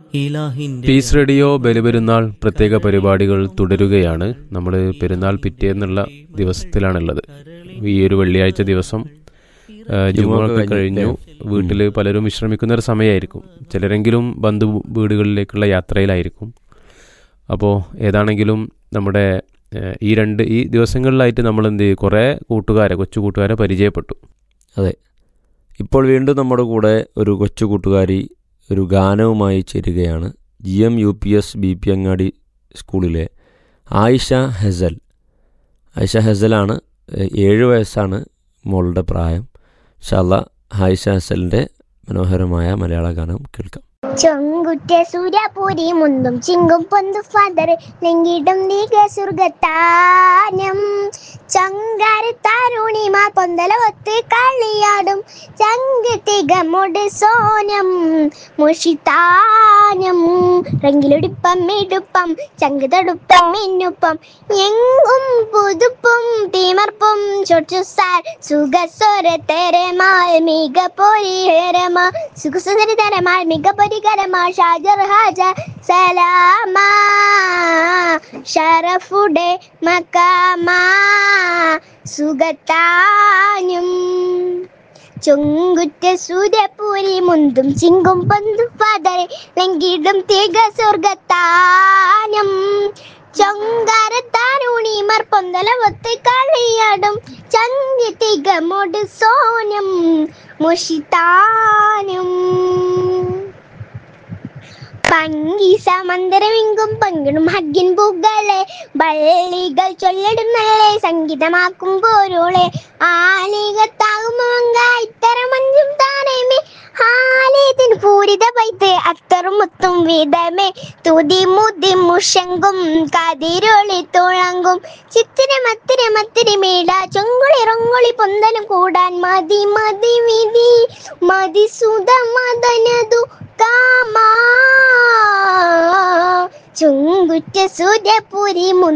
ഇലാഹിന്റെ piece radio Baliperunnal പ്രത്യേക പരിപാടികൾ തുടരുകയാണ് നമ്മൾ പെരുന്നാൾ പിറ്റേന്നുള്ള ദിവസത്തിലാണുള്ളത് ഈ ഒരു വെള്ളിയാഴ്ച ദിവസം ആ, ജുമുഅൊക്കെ കഴിഞ്ഞു വീട്ടിൽ പലരും വിശ്രമിക്കുന്ന ഒരു സമയമായിരിക്കും ചിലരെങ്കിലും ബന്ധു വീടുകളിലേക്കുള്ള യാത്രയിലായിരിക്കും അപ്പോൾ ഏതാണെങ്കിലും നമ്മുടെ ആ, ഈ രണ്ട് ഈ ദിവസങ്ങളിലായിട്ട് നമ്മൾ എന്ത് ചെയ്യും കുറേ കൂട്ടുകാരെ കൊച്ചു കൂട്ടുകാരെ പരിചയപ്പെട്ടു ഇപ്പോൾ വീണ്ടും നമ്മുടെ കൂടെ ഒരു കൊച്ചു കൂട്ടുകാരി ഒരു ഗാനവുമായി ചേരുകയാണ് G M U P S B P Angadi സ്കൂളിലെ ആയിഷ ഹെസൽ ആയിഷ ഹെസലാണ് ഏഹ്, ഏഴ് വയസ്സാണ് മോളുടെ പ്രായം ഷാല്ല ആയിഷ ഹെസലിൻ്റെ മനോഹരമായ മലയാള ഗാനം കേൾക്കാം ചൊങ്കുറ്റ സൂര്യപൂരി മുന്തും ചിങ്കും പൊന്തു ഫാദർ ലെങ്കിടും നീക സുർഗത്താനം ചങ്കാര താരുണിമാ പൊന്തല ഒത്ത് കളിയാടും ചങ്ക് തികമുട് സോനം മുഷിത്താനം റെങ്കിലൊടിപ്പം ഇടുപ്പം ചങ്ക് തടുപ്പം മിന്നുപ്പം എങ്ങും പുതുപ്പും തീമർപ്പും ചൊട്ടുസാർ സുഖസ്വര തെരമാൽ മിക പൊരിഹരമാ സുഖസുന്ദരി തരമാൽ മിക പരികരമാ ഷാജർ ഹാജ സലാമാ ഷറഫുടെ മക്കാമാ സുഖത്താനും ചൊങ്കുറ്റ സൂര്യപൂരി മുന്തും ചിങ്കും പന്തും ഫാദറെ ലങ്കിടും തിക സ്വർഗത്താനം ചൊങ്കാരത്താരുണിമർ പൊന്തല ഒത്ത് കളിയാടും ചങ്കി തികമൊട് സോനം മുഷിത്താനും പങ്കി സമന്തരമെങ്കും പങ്കിടും ഹഗ്ഗിൻ പൂക്കളെ വള്ളികൾ ചൊല്ലിടുന്നല്ലേ സംഗീതമാക്കും പോരോളെ ആലികത്താകുമോങ്ക ഇത്തരം മഞ്ചും താനേമേ ആലയത്തിന് പൂരിത പൈത്ത് അത്തറും മുത്തും വീതമേ തുതി മുതി മുഷങ്കും കതിരൊളി തുളങ്കും ചിത്തിരി മത്തിരി മത്തിരി മേട ചൊങ്കുളി റൊങ്കുളി പൊന്തലും കൂടാൻ മതി മതി വിധി മതി സുത മദനതു കാമാ ചുങ്കുറ്റ സൂര്യപുരി മുൻ